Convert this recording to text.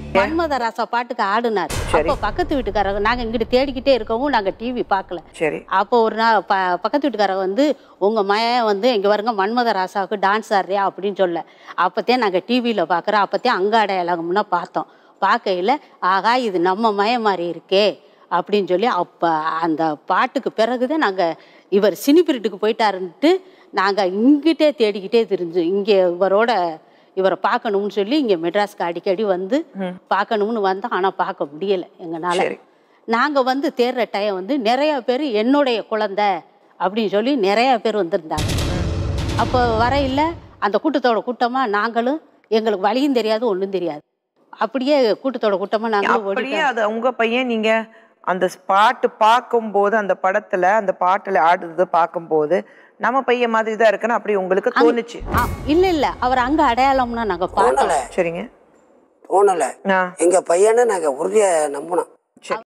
மன்மத ராசா பாட்டுக்கு ஆடுனார் அப்போ பக்கத்து வீட்டுக்காரங்க நாங்க இங்கிட்டு தேடிக்கிட்டே இருக்கவும் நாங்க டிவி பார்க்கல சரி அப்போ ஒரு நாள் ப பக்கத்து வீட்டுக்காரங்க வந்து உங்க மயன் வந்து இங்க வருங்க மன்மத ராசாவுக்கு டான்ஸ் ஆடுறியா அப்படின்னு சொல்ல அப்போத்தான் நாங்க டிவியில பார்க்குறோம் அப்போத்தான் அங்க அடையாளம்னா பார்த்தோம் பார்க்கையில ஆகா இது நம்ம மயம் மாதிரி இருக்கே அப்படின்னு சொல்லி அப்போ அந்த பாட்டுக்கு பிறகுதான் நாங்க இவர் சினிபிரிட்டுக்கு போயிட்டாருன்ட்டு நாங்க இங்கிட்டே தேடிக்கிட்டே தெரிஞ்சு இங்கே இவரோட இவரை பார்க்கணும்னு சொல்லி இங்க மெட்ராஸ்க்கு அடிக்கடி வந்து பார்க்கணும்னு வந்தோம் ஆனா பார்க்க முடியல எங்கனால சரி. நாங்க வந்து தேடுற டைம் வந்து நிறைய பேர் என்னுடைய குழந்தை அப்படின்னு சொல்லி நிறைய பேர் வந்திருந்தாங்க அப்போ வரையில் அந்த கூட்டத்தோட கூட்டமா நாங்களும் எங்களுக்கு வழியும் தெரியாது ஒண்ணும் தெரியாது அப்படியே கூட்டத்தோட கூட்டமா நாங்களும் அப்படியே ஓடிட்டோம் அது உங்க பையன் நீங்க அந்த பாட்டு பார்க்கும்போது அந்த படத்துல அந்த பாட்டுல ஆடுறது பார்க்கும்போது நம்ம பையன் மாதிரி தான் இருக்குன்னு அப்படி உங்களுக்கு தோணுச்சு ஆ, இல்ல இல்ல அவர் அங்க அடையாளம்னா நாங்க தோணல பார்த்தோம் சரிங்க தோணல ஆ எங்க பையனை நாங்க உறுதியா நம்பினோம்